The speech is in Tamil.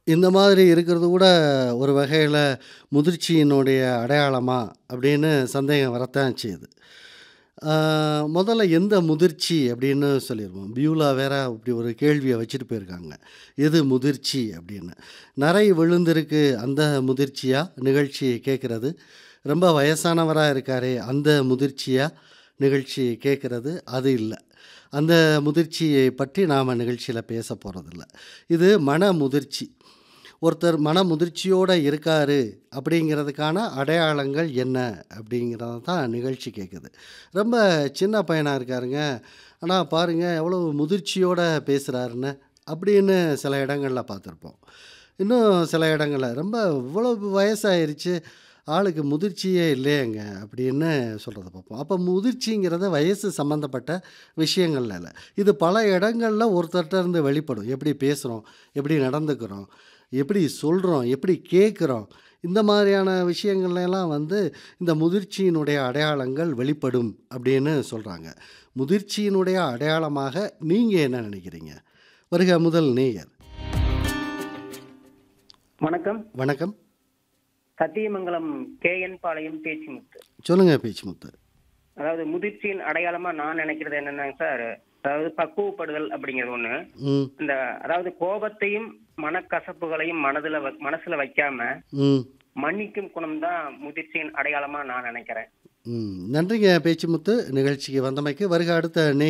இந்த மாதிரி இருக்கிறது கூட ஒரு வகையில முதிர்ச்சியினுடைய அடையாளமா? அப்படின்னு சந்தேகம் வரத்தான் செய்யுது. ஆ முதல்ல எந்த முதிர்ச்சி அப்படின்னு சொல்லிருவோம். பியூலா வேற இப்படி ஒரு கேள்விய வச்சுட்டு போயிருக்காங்க. எது முதிர்ச்சி அப்படின்னு. நரை விழுந்திருக்கு அந்த முதிர்ச்சியா? நிகழ்ச்சி கேட்கிறது. ரொம்ப வயசானவரா இருக்காரே அந்த முதிர்ச்சியா? நிகழ்ச்சி கேட்கிறது. அது இல்ல. அந்த முதிர்ச்சியை பற்றி நாம நிகழ்ச்சியில பேச போறதில்ல. இது மன முதிர்ச்சி. ஒருத்தர் மன முதிர்ச்சியோட இருக்காரு அப்படிங்கிறதுக்கான அடையாளங்கள் என்ன? அப்படிங்கிறத தான் நிகழ்ச்சி கேட்குது. ரொம்ப சின்ன பையனா இருக்காருங்க. ஆனா பாருங்க எவ்வளவு முதிர்ச்சியோட பேசுறாருன்னு அப்படின்னு சில இடங்கள்ல பார்த்துருப்போம். இன்னும் சில இடங்கள்ல ரொம்ப இவ்வளவு வயசாயிருச்சு ஆளுக்கு முதிர்ச்சியே இல்லையேங்க அப்படின்னு சொல்றத பார்ப்போம். அப்ப முதிர்ச்சிங்கிறது வயசு சம்மந்தப்பட்ட விஷயங்கள்ல இல்ல. இது பல இடங்கள்ல ஒருத்தர்ட்ட இருந்து வெளிப்படும். எப்படி பேசுறோம்? எப்படி நடந்துக்கிறோம்? எப்படி சொல்றோம்? எப்படி கேட்குறோம்? இந்த மாதிரியான விஷயங்கள்ல எல்லாம் வந்து இந்த முதிர்ச்சியினுடைய அடையாளங்கள் வெளிப்படும் அப்படின்னு சொல்றாங்க. முதிர்ச்சியினுடைய அடையாளமாக நீங்க என்ன நினைக்கிறீங்க? வருக முதல் நேயர். வணக்கம். வணக்கம். சத்தியமங்கலம் கேஎன் பாளையம் பேச்சிமுத்து. சொல்லுங்க பேச்சிமுத்து. அதாவது முதிர்ச்சியின் அடையாளமா நான் நினைக்கிறது என்னன்னாங்க சார், அதாவது பக்குவப்படுதல் அப்படிங்கிறது ஒண்ணு. ம். இந்த அதாவது கோபத்தையும், மனக்கசப்புகளையும் மனதுல வ மனசுல வைக்காம, ம். மன்னிக்கும் குணம் தான் முதிர்ச்சியின் அடையாளமா நான் நினைக்கிறேன். ம். நன்றிங்க பேச்சிமுத்து. நிகழ்ச்சிக்கு வந்தமைக்கு. வருக அடுத்த நே